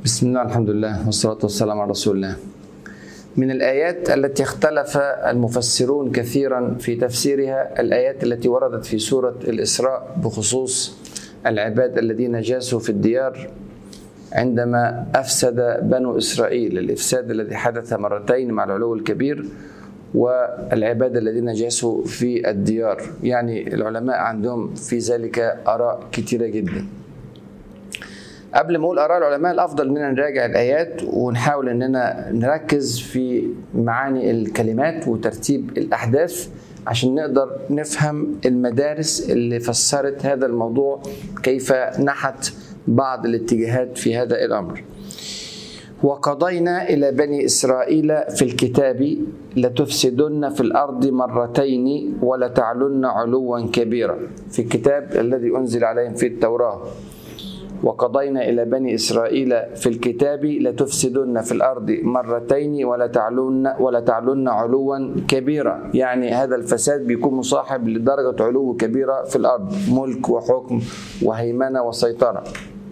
بسم الله الحمد لله والصلاة والسلام على رسول الله من الآيات التي اختلف المفسرون كثيرا في تفسيرها الآيات التي وردت في سورة الإسراء بخصوص العباد الذين جاسوا في الديار عندما أفسد بنو إسرائيل الإفساد الذي حدث مرتين مع العلو الكبير والعباد الذين جاسوا في الديار يعني العلماء عندهم في ذلك آراء كثيرة جدا قبل ما اقول اراء العلماء الافضل اننا نراجع الايات ونحاول اننا نركز في معاني الكلمات وترتيب الاحداث عشان نقدر نفهم المدارس اللي فسرت هذا الموضوع كيف نحت بعض الاتجاهات في هذا الامر. وقضينا الى بني اسرائيل في الكتاب لتفسدن في الارض مرتين ولتعلن علوا كبيرا في الكتاب الذي انزل عليهم في التوراه وقضينا إلى بني إسرائيل في الكتاب لتفسدن في الأرض مرتين ولا تعلن ولا تعلن علوا كبيرا يعني هذا الفساد بيكون مصاحب لدرجة علو كبيرة في الأرض ملك وحكم وهيمنة وسيطرة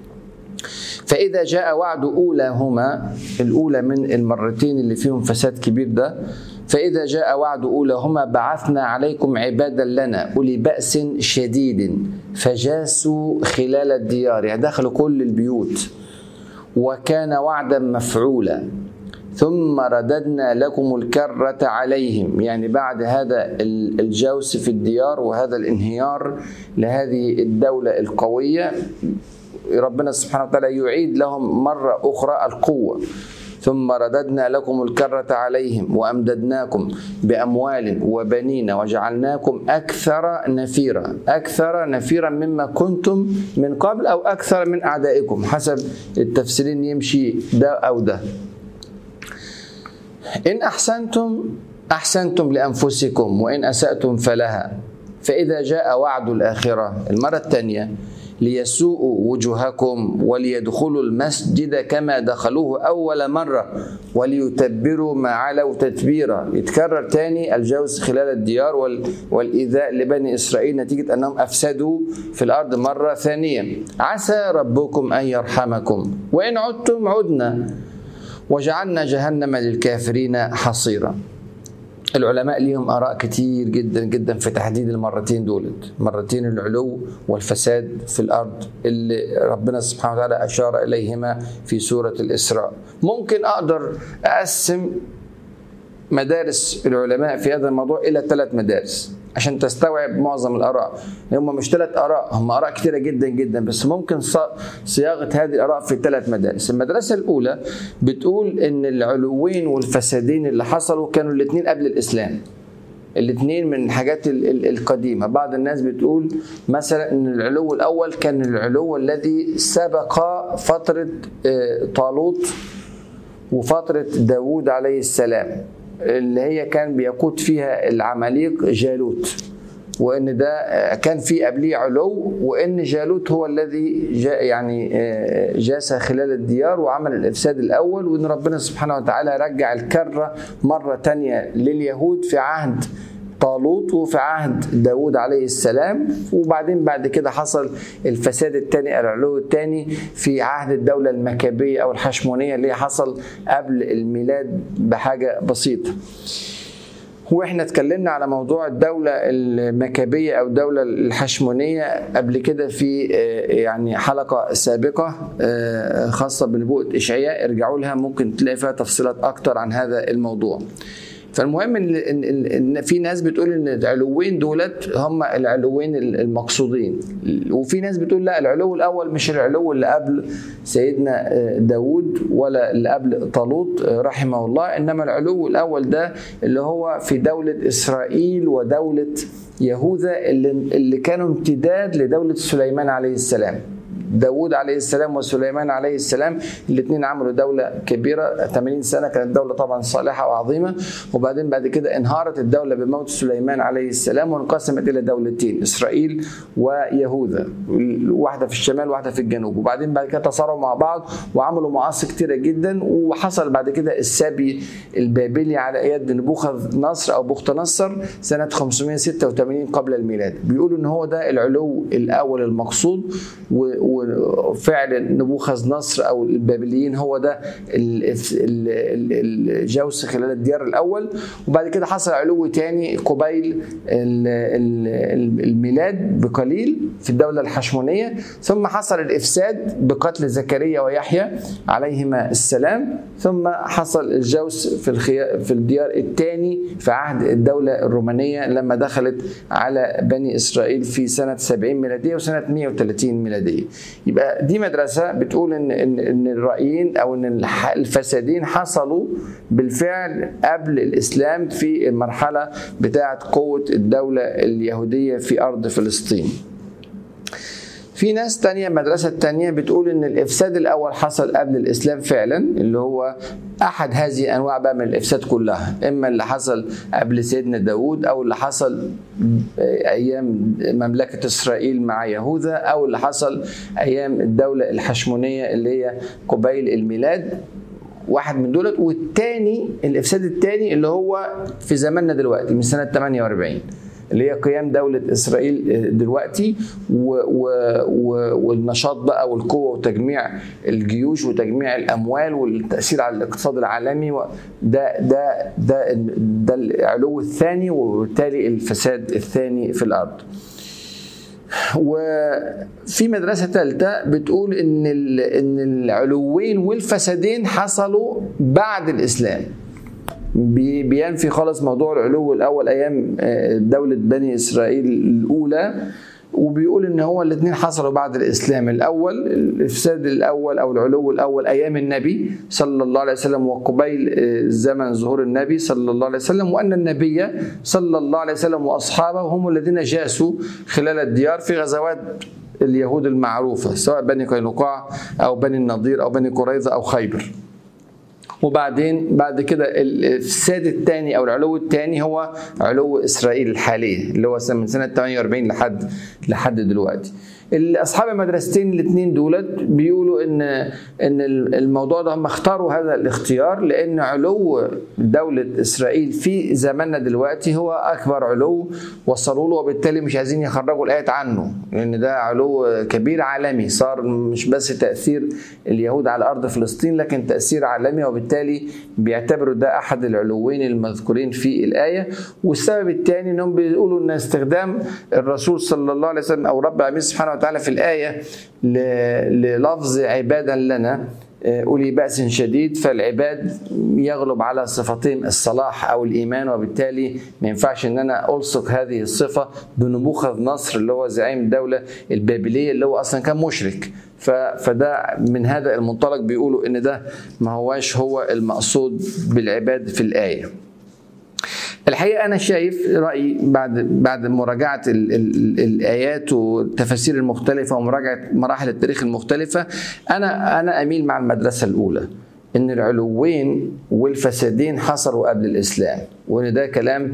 فإذا جاء وعد أولاهما الأولى من المرتين اللي فيهم فساد كبير ده فإذا جاء وعد أولاهما بعثنا عليكم عبادا لنا أولي بأس شديد فجاسوا خلال الديار يعني دخلوا كل البيوت وكان وعدا مفعولا ثم رددنا لكم الكرة عليهم يعني بعد هذا الجوس في الديار وهذا الانهيار لهذه الدولة القوية ربنا سبحانه وتعالى يعيد لهم مرة أخرى القوة ثم رددنا لكم الكرة عليهم وأمددناكم بأموال وبنين وجعلناكم أكثر نفيرا أكثر نفيرا مما كنتم من قبل أو أكثر من أعدائكم حسب التفسيرين يمشي ده أو ده إن أحسنتم أحسنتم لأنفسكم وإن أسأتم فلها فإذا جاء وعد الآخرة المرة الثانية ليسوءوا وجوهكم وليدخلوا المسجد كما دخلوه أول مرة وليتبروا ما علوا تتبيرا يتكرر تاني الجوز خلال الديار والإيذاء لبني إسرائيل نتيجة أنهم أفسدوا في الأرض مرة ثانية عسى ربكم أن يرحمكم وإن عدتم عدنا وجعلنا جهنم للكافرين حصيرا العلماء ليهم آراء كتير جدا جدا في تحديد المرتين دولت مرتين العلو والفساد في الأرض اللي ربنا سبحانه وتعالى أشار إليهما في سورة الإسراء ممكن أقدر أقسم مدارس العلماء في هذا الموضوع إلى ثلاث مدارس عشان تستوعب معظم الاراء هم مش ثلاث اراء هم اراء كثيره جدا جدا بس ممكن صياغه هذه الاراء في ثلاث مدارس المدرسه الاولى بتقول ان العلوين والفسادين اللي حصلوا كانوا الاثنين قبل الاسلام الاثنين من الحاجات القديمه بعض الناس بتقول مثلا ان العلو الاول كان العلو الذي سبق فتره طالوت وفتره داوود عليه السلام اللي هي كان بيقود فيها العماليق جالوت وان ده كان في قبليه علو وان جالوت هو الذي جاء يعني جاس خلال الديار وعمل الافساد الاول وان ربنا سبحانه وتعالى رجع الكره مره تانية لليهود في عهد طالوت وفي عهد داود عليه السلام وبعدين بعد كده حصل الفساد الثاني العلو الثاني في عهد الدولة المكابية أو الحشمونية اللي حصل قبل الميلاد بحاجة بسيطة واحنا اتكلمنا على موضوع الدولة المكابية او الدولة الحشمونية قبل كده في يعني حلقة سابقة خاصة بنبوءة اشعياء ارجعوا لها ممكن تلاقي فيها تفصيلات اكتر عن هذا الموضوع فالمهم ان ان في ناس بتقول ان العلوين دولت هم العلوين المقصودين وفي ناس بتقول لا العلو الاول مش العلو اللي قبل سيدنا داود ولا اللي قبل طالوت رحمه الله انما العلو الاول ده اللي هو في دوله اسرائيل ودوله يهوذا اللي, اللي كانوا امتداد لدوله سليمان عليه السلام داود عليه السلام وسليمان عليه السلام الاثنين عملوا دولة كبيرة 80 سنة كانت دولة طبعا صالحة وعظيمة وبعدين بعد كده انهارت الدولة بموت سليمان عليه السلام وانقسمت إلى دولتين إسرائيل ويهوذا واحدة في الشمال واحدة في الجنوب وبعدين بعد كده تصارعوا مع بعض وعملوا معاصي كتيرة جدا وحصل بعد كده السبي البابلي على يد نبوخذ نصر أو بخت نصر سنة 586 قبل الميلاد بيقولوا إن هو ده العلو الأول المقصود و وفعل نبوخذ نصر او البابليين هو ده الجوس خلال الديار الاول وبعد كده حصل علو تاني قبيل الميلاد بقليل في الدوله الحشمونيه ثم حصل الافساد بقتل زكريا ويحيى عليهما السلام ثم حصل الجوس في في الديار الثاني في عهد الدوله الرومانيه لما دخلت على بني اسرائيل في سنه 70 ميلاديه وسنه 130 ميلاديه يبقى دي مدرسه بتقول ان ان ان الرايين او ان الفسادين حصلوا بالفعل قبل الاسلام في المرحله بتاعه قوه الدوله اليهوديه في ارض فلسطين في ناس تانية مدرسة تانية بتقول ان الافساد الاول حصل قبل الاسلام فعلا اللي هو احد هذه الانواع بقى من الافساد كلها اما اللي حصل قبل سيدنا داود او اللي حصل ايام مملكة اسرائيل مع يهوذا او اللي حصل ايام الدولة الحشمونية اللي هي قبيل الميلاد واحد من دولت والتاني الافساد التاني اللي هو في زماننا دلوقتي من سنة 48 اللي هي قيام دولة إسرائيل دلوقتي و و و والنشاط بقى والقوة وتجميع الجيوش وتجميع الأموال والتأثير على الاقتصاد العالمي ده ده ده ده العلو الثاني وبالتالي الفساد الثاني في الأرض. وفي مدرسه ثالثه بتقول ان ان العلوين والفسادين حصلوا بعد الاسلام بينفي خالص موضوع العلو الاول ايام دوله بني اسرائيل الاولى وبيقول ان هو الاثنين حصلوا بعد الاسلام الاول الافساد الاول او العلو الاول ايام النبي صلى الله عليه وسلم وقبيل زمن ظهور النبي صلى الله عليه وسلم وان النبي صلى الله عليه وسلم واصحابه هم الذين جاسوا خلال الديار في غزوات اليهود المعروفه سواء بني قينقاع او بني النضير او بني قريظه او خيبر وبعدين بعد كده الفساد الثاني او العلو الثاني هو علو اسرائيل الحاليه اللي هو من سنه 48 لحد لحد دلوقتي. اصحاب المدرستين الاثنين دولت بيقولوا ان ان الموضوع ده هم اختاروا هذا الاختيار لان علو دوله اسرائيل في زماننا دلوقتي هو اكبر علو وصلوا له وبالتالي مش عايزين يخرجوا الايات عنه لان ده علو كبير عالمي صار مش بس تاثير اليهود على ارض فلسطين لكن تاثير عالمي وبالتالي بيعتبروا ده احد العلوين المذكورين في الايه والسبب الثاني انهم بيقولوا ان استخدام الرسول صلى الله عليه وسلم او رب العالمين سبحانه وتعالى في الآية للفظ عبادا لنا أولي بأس شديد فالعباد يغلب على صفتهم الصلاح أو الإيمان وبالتالي ما ينفعش إن أنا ألصق هذه الصفة بنبوخذ نصر اللي هو زعيم الدولة البابلية اللي هو أصلا كان مشرك فده من هذا المنطلق بيقولوا إن ده ما هواش هو المقصود بالعباد في الآية الحقيقه انا شايف رايي بعد بعد مراجعه ال ال الايات والتفاسير المختلفه ومراجعه مراحل التاريخ المختلفه انا انا اميل مع المدرسه الاولى ان العلوين والفسادين حصلوا قبل الاسلام وان ده كلام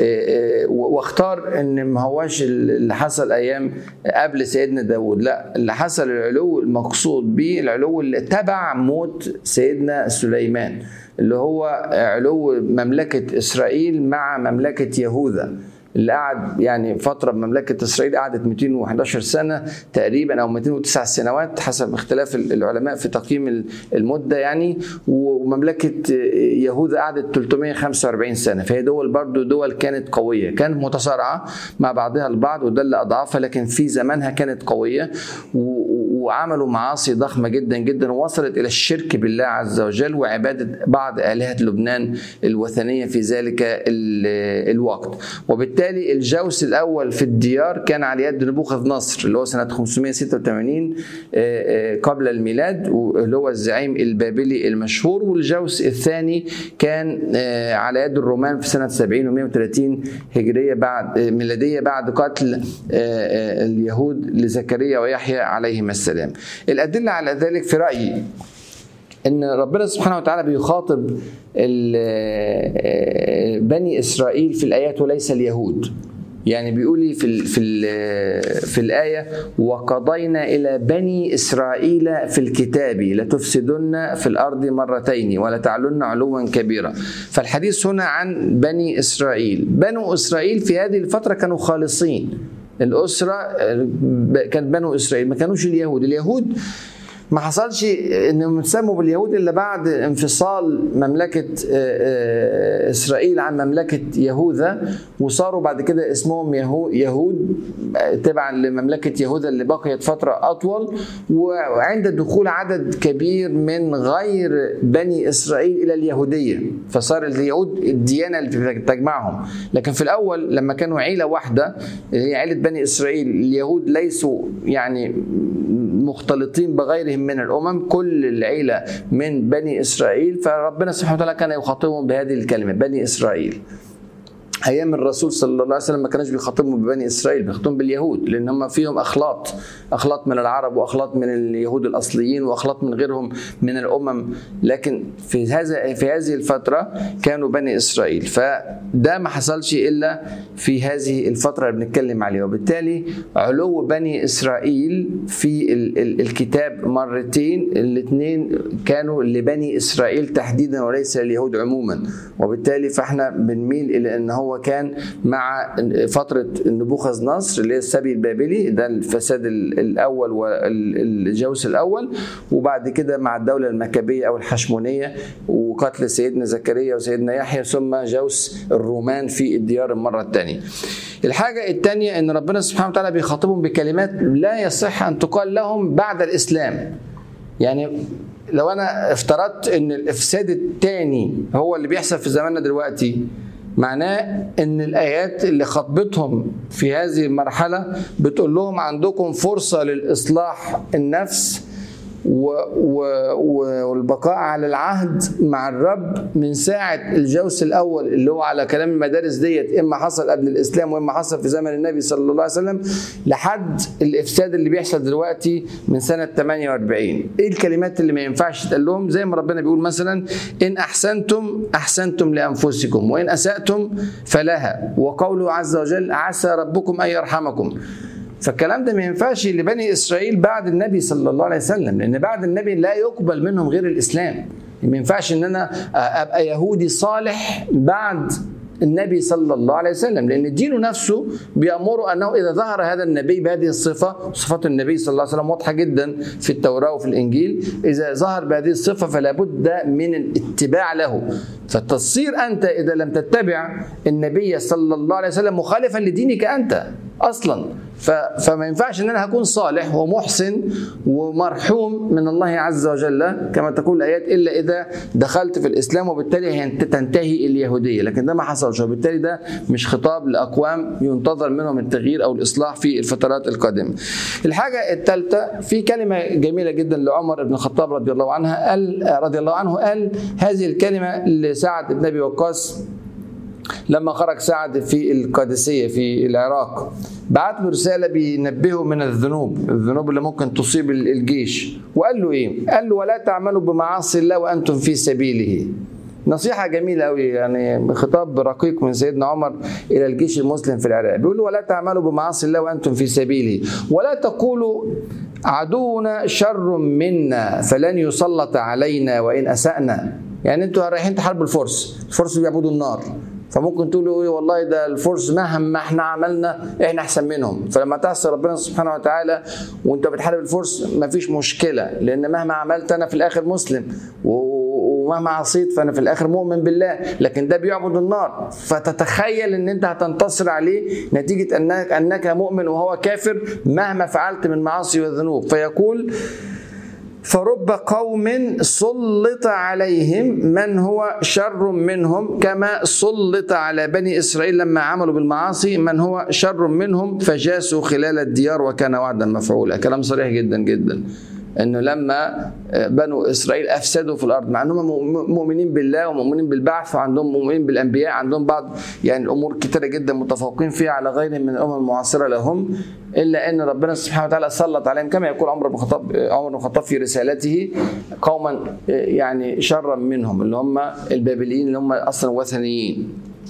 واختار ان ما هواش اللي حصل ايام قبل سيدنا داود لا اللي حصل العلو المقصود به العلو اللي تبع موت سيدنا سليمان اللي هو علو مملكة إسرائيل مع مملكة يهوذا اللي قعد يعني فتره بمملكه اسرائيل قعدت 211 سنه تقريبا او 209 سنوات حسب اختلاف العلماء في تقييم المده يعني ومملكه يهوذا قعدت 345 سنه فهي دول برضو دول كانت قويه كانت متصارعه مع بعضها البعض وده اللي اضعفها لكن في زمانها كانت قويه وعملوا معاصي ضخمه جدا جدا ووصلت الى الشرك بالله عز وجل وعباده بعض الهه لبنان الوثنيه في ذلك الوقت وبالتالي وبالتالي الجوس الاول في الديار كان على يد نبوخذ نصر اللي هو سنه 586 قبل الميلاد اللي هو الزعيم البابلي المشهور والجوس الثاني كان على يد الرومان في سنه 70 و130 هجريه بعد ميلاديه بعد قتل اليهود لزكريا ويحيى عليهما السلام. الادله على ذلك في رايي ان ربنا سبحانه وتعالى بيخاطب بني اسرائيل في الايات وليس اليهود يعني بيقول في ال في ال في الايه وقضينا الى بني اسرائيل في الكتاب لتفسدن في الارض مرتين ولتعلن علوا كبيرا فالحديث هنا عن بني اسرائيل بنو اسرائيل في هذه الفتره كانوا خالصين الاسره كانت بنو اسرائيل ما كانوش اليهود اليهود ما حصلش انهم اتسموا باليهود الا بعد انفصال مملكه آه، آه، اسرائيل عن مملكه يهوذا وصاروا بعد كده اسمهم يهود تبعا لمملكه يهوذا اللي بقيت فتره اطول وعند دخول عدد كبير من غير بني اسرائيل الى اليهوديه فصار اليهود الديانه اللي تجمعهم لكن في الاول لما كانوا عيله واحده اللي هي عيله بني اسرائيل اليهود ليسوا يعني مختلطين بغيرهم من الامم كل العيله من بني اسرائيل فربنا سبحانه وتعالى كان يخاطبهم بهذه الكلمه بني اسرائيل ايام الرسول صلى الله عليه وسلم ما كانوش بيخاطبهم ببني اسرائيل بيخاطبهم باليهود لان هم فيهم اخلاط اخلاط من العرب واخلاط من اليهود الاصليين واخلاط من غيرهم من الامم لكن في هذا في هذه الفتره كانوا بني اسرائيل فده ما حصلش الا في هذه الفتره اللي بنتكلم عليها وبالتالي علو بني اسرائيل في الكتاب مرتين الاثنين كانوا لبني اسرائيل تحديدا وليس لليهود عموما وبالتالي فاحنا بنميل الى ان هو كان مع فتره نبوخذ نصر اللي هي السبي البابلي ده الفساد الاول والجوس الاول وبعد كده مع الدوله المكابيه او الحشمونيه وقتل سيدنا زكريا وسيدنا يحيى ثم جوس الرومان في الديار المره الثانيه. الحاجه الثانيه ان ربنا سبحانه وتعالى بيخاطبهم بكلمات لا يصح ان تقال لهم بعد الاسلام. يعني لو انا افترضت ان الافساد الثاني هو اللي بيحصل في زماننا دلوقتي معناه ان الايات اللي خطبتهم في هذه المرحله بتقول لهم عندكم فرصه لاصلاح النفس والبقاء على العهد مع الرب من ساعة الجوس الأول اللي هو على كلام المدارس ديت إما حصل قبل الإسلام وإما حصل في زمن النبي صلى الله عليه وسلم لحد الإفساد اللي بيحصل دلوقتي من سنة 48 إيه الكلمات اللي ما ينفعش تقول لهم زي ما ربنا بيقول مثلا إن أحسنتم أحسنتم لأنفسكم وإن أسأتم فلها وقوله عز وجل عسى ربكم أن يرحمكم فالكلام ده ما ينفعش لبني اسرائيل بعد النبي صلى الله عليه وسلم لان بعد النبي لا يقبل منهم غير الاسلام ما ينفعش ان انا ابقى يهودي صالح بعد النبي صلى الله عليه وسلم لان دينه نفسه بيامره انه اذا ظهر هذا النبي بهذه الصفه صفات النبي صلى الله عليه وسلم واضحه جدا في التوراه وفي الانجيل اذا ظهر بهذه الصفه فلا بد من الاتباع له فتصير انت اذا لم تتبع النبي صلى الله عليه وسلم مخالفا لدينك انت اصلا فما ينفعش ان انا هكون صالح ومحسن ومرحوم من الله عز وجل كما تقول الايات الا اذا دخلت في الاسلام وبالتالي تنتهي اليهوديه لكن ده ما حصلش وبالتالي ده مش خطاب لاقوام ينتظر منهم التغيير او الاصلاح في الفترات القادمه. الحاجه الثالثه في كلمه جميله جدا لعمر بن الخطاب رضي الله عنها قال رضي الله عنه قال هذه الكلمه لسعد بن ابي وقاص لما خرج سعد في القادسية في العراق بعت له رسالة بينبهه من الذنوب الذنوب اللي ممكن تصيب الجيش وقال له إيه قال له ولا تعملوا بمعاصي الله وأنتم في سبيله نصيحة جميلة أوي يعني خطاب رقيق من سيدنا عمر إلى الجيش المسلم في العراق بيقول ولا تعملوا بمعاصي الله وأنتم في سبيله ولا تقولوا عدونا شر منا فلن يسلط علينا وإن أسأنا يعني انتوا رايحين تحاربوا الفرس الفرس بيعبدوا النار فممكن تقولوا ايه والله ده الفرس مهما احنا عملنا احنا احسن منهم فلما تعصي ربنا سبحانه وتعالى وانت بتحارب الفرس مفيش مشكله لان مهما عملت انا في الاخر مسلم ومهما عصيت فانا في الاخر مؤمن بالله لكن ده بيعبد النار فتتخيل ان انت هتنتصر عليه نتيجه انك انك مؤمن وهو كافر مهما فعلت من معاصي وذنوب فيقول فرب قوم سلط عليهم من هو شر منهم كما سلط على بني اسرائيل لما عملوا بالمعاصي من هو شر منهم فجاسوا خلال الديار وكان وعدا مفعولا كلام صريح جدا جدا انه لما بنو اسرائيل افسدوا في الارض مع انهم مؤمنين بالله ومؤمنين بالبعث وعندهم مؤمنين بالانبياء عندهم بعض يعني الامور كثيره جدا متفوقين فيها على غيرهم من الامم المعاصره لهم الا ان ربنا سبحانه وتعالى سلط عليهم كما يقول عمر بن الخطاب عمر بن الخطاب في رسالته قوما يعني شرا منهم اللي هم البابليين اللي هم اصلا وثنيين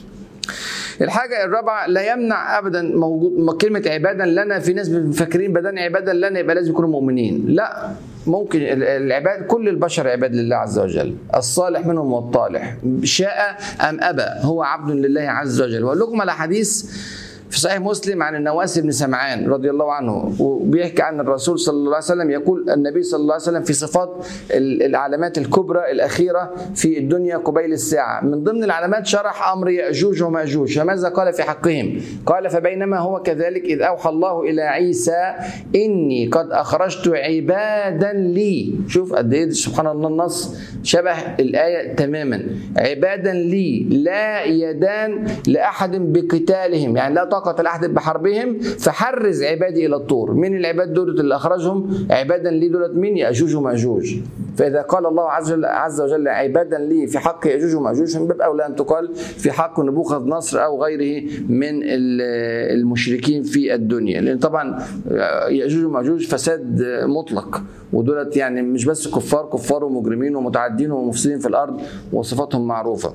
الحاجة الرابعة لا يمنع أبدا موجود كلمة عبادة لنا في ناس مفكرين بدل عبادة لنا يبقى لازم يكونوا مؤمنين لا ممكن العباد كل البشر عباد لله عز وجل الصالح منهم والطالح شاء أم أبى هو عبد لله عز وجل وأقول لكم على حديث في صحيح مسلم عن النواس بن سمعان رضي الله عنه وبيحكي عن الرسول صلى الله عليه وسلم يقول النبي صلى الله عليه وسلم في صفات العلامات الكبرى الأخيرة في الدنيا قبيل الساعة من ضمن العلامات شرح أمر يأجوج ومأجوج فماذا قال في حقهم قال فبينما هو كذلك إذ أوحى الله إلى عيسى إني قد أخرجت عبادا لي شوف قد إيه سبحان الله النص شبه الآية تماما عبادا لي لا يدان لأحد بقتالهم يعني لا طاقة لأحد بحربهم فحرز عبادي إلى الطور من العباد دولة اللي أخرجهم عبادا لي دولة مين يأجوج ومأجوج فإذا قال الله عز وجل, عز وجل عبادا لي في حق يأجوج ومأجوج من باب أولى أن تقال في حق نبوخذ نصر أو غيره من المشركين في الدنيا لأن طبعا يأجوج ومأجوج فساد مطلق ودولت يعني مش بس كفار كفار ومجرمين ومتعدين ومفسدين في الأرض وصفاتهم معروفة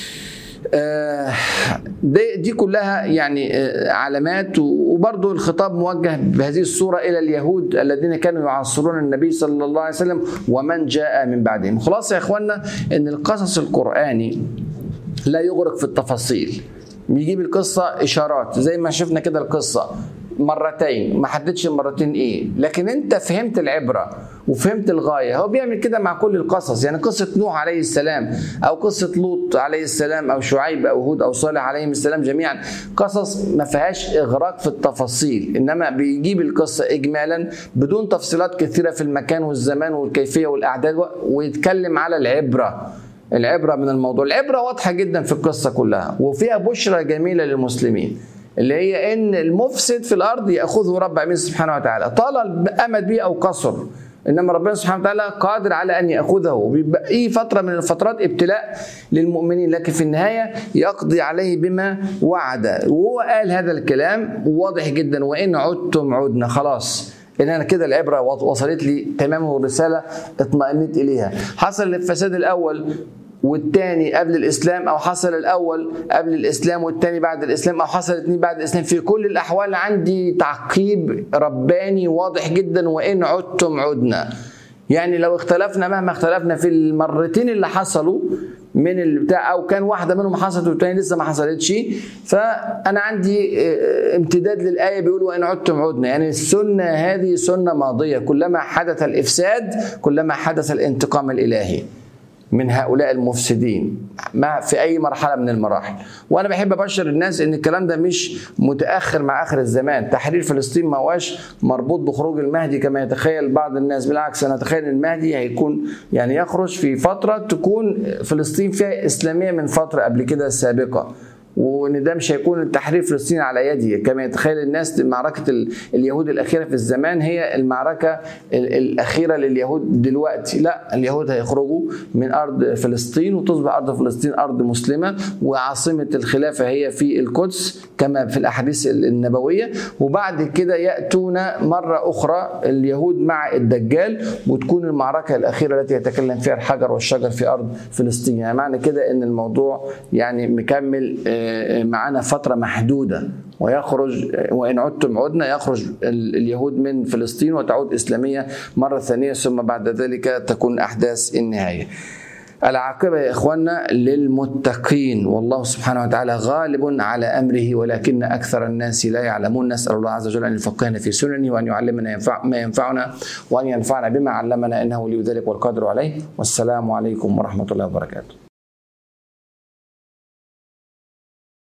دي, دي كلها يعني علامات وبرضه الخطاب موجه بهذه الصورة إلى اليهود الذين كانوا يعاصرون النبي صلى الله عليه وسلم ومن جاء من بعدهم خلاص يا إخوانا أن القصص القرآني لا يغرق في التفاصيل بيجيب القصة إشارات زي ما شفنا كده القصة مرتين ما حددش المرتين ايه لكن انت فهمت العبره وفهمت الغايه هو بيعمل كده مع كل القصص يعني قصه نوح عليه السلام او قصه لوط عليه السلام او شعيب او هود او صالح عليهم السلام جميعا قصص ما فيهاش اغراق في التفاصيل انما بيجيب القصه اجمالا بدون تفصيلات كثيره في المكان والزمان والكيفيه والاعداد ويتكلم على العبره العبره من الموضوع العبره واضحه جدا في القصه كلها وفيها بشرى جميله للمسلمين اللي هي ان المفسد في الارض ياخذه رب العالمين سبحانه وتعالى طال امد به او قصر انما ربنا سبحانه وتعالى قادر على ان ياخذه بيبقى اي فتره من الفترات ابتلاء للمؤمنين لكن في النهايه يقضي عليه بما وعد وهو قال هذا الكلام واضح جدا وان عدتم عدنا خلاص ان انا كده العبره وصلت لي تماما والرساله اطمئنت اليها حصل الفساد الاول والتاني قبل الاسلام او حصل الاول قبل الاسلام والتاني بعد الاسلام او حصل الاثنين بعد الاسلام في كل الاحوال عندي تعقيب رباني واضح جدا وان عدتم عدنا يعني لو اختلفنا مهما اختلفنا في المرتين اللي حصلوا من البتاع او كان واحده منهم حصلت والتانية لسه ما حصلتش فانا عندي امتداد للايه بيقول وان عدتم عدنا يعني السنه هذه سنه ماضيه كلما حدث الافساد كلما حدث الانتقام الالهي من هؤلاء المفسدين ما في اي مرحله من المراحل وانا بحب ابشر الناس ان الكلام ده مش متاخر مع اخر الزمان تحرير فلسطين ما هواش مربوط بخروج المهدي كما يتخيل بعض الناس بالعكس انا اتخيل ان المهدي هيكون يعني يخرج في فتره تكون فلسطين فيها اسلاميه من فتره قبل كده سابقه وان ده مش هيكون تحرير فلسطين على يدي كما يتخيل الناس معركه اليهود الاخيره في الزمان هي المعركه الاخيره لليهود دلوقتي لا اليهود هيخرجوا من ارض فلسطين وتصبح ارض فلسطين ارض مسلمه وعاصمه الخلافه هي في القدس كما في الاحاديث النبويه وبعد كده ياتون مره اخرى اليهود مع الدجال وتكون المعركه الاخيره التي يتكلم فيها الحجر والشجر في ارض فلسطين يعني معنى كده ان الموضوع يعني مكمل معانا فترة محدودة ويخرج وإن عدتم عدنا يخرج اليهود من فلسطين وتعود إسلامية مرة ثانية ثم بعد ذلك تكون أحداث النهاية العاقبة يا إخواننا للمتقين والله سبحانه وتعالى غالب على أمره ولكن أكثر الناس لا يعلمون نسأل الله عز وجل أن يفقهنا في سننه وأن يعلمنا ينفع ما ينفعنا وأن ينفعنا بما علمنا إنه ولي ذلك والقادر عليه والسلام عليكم ورحمة الله وبركاته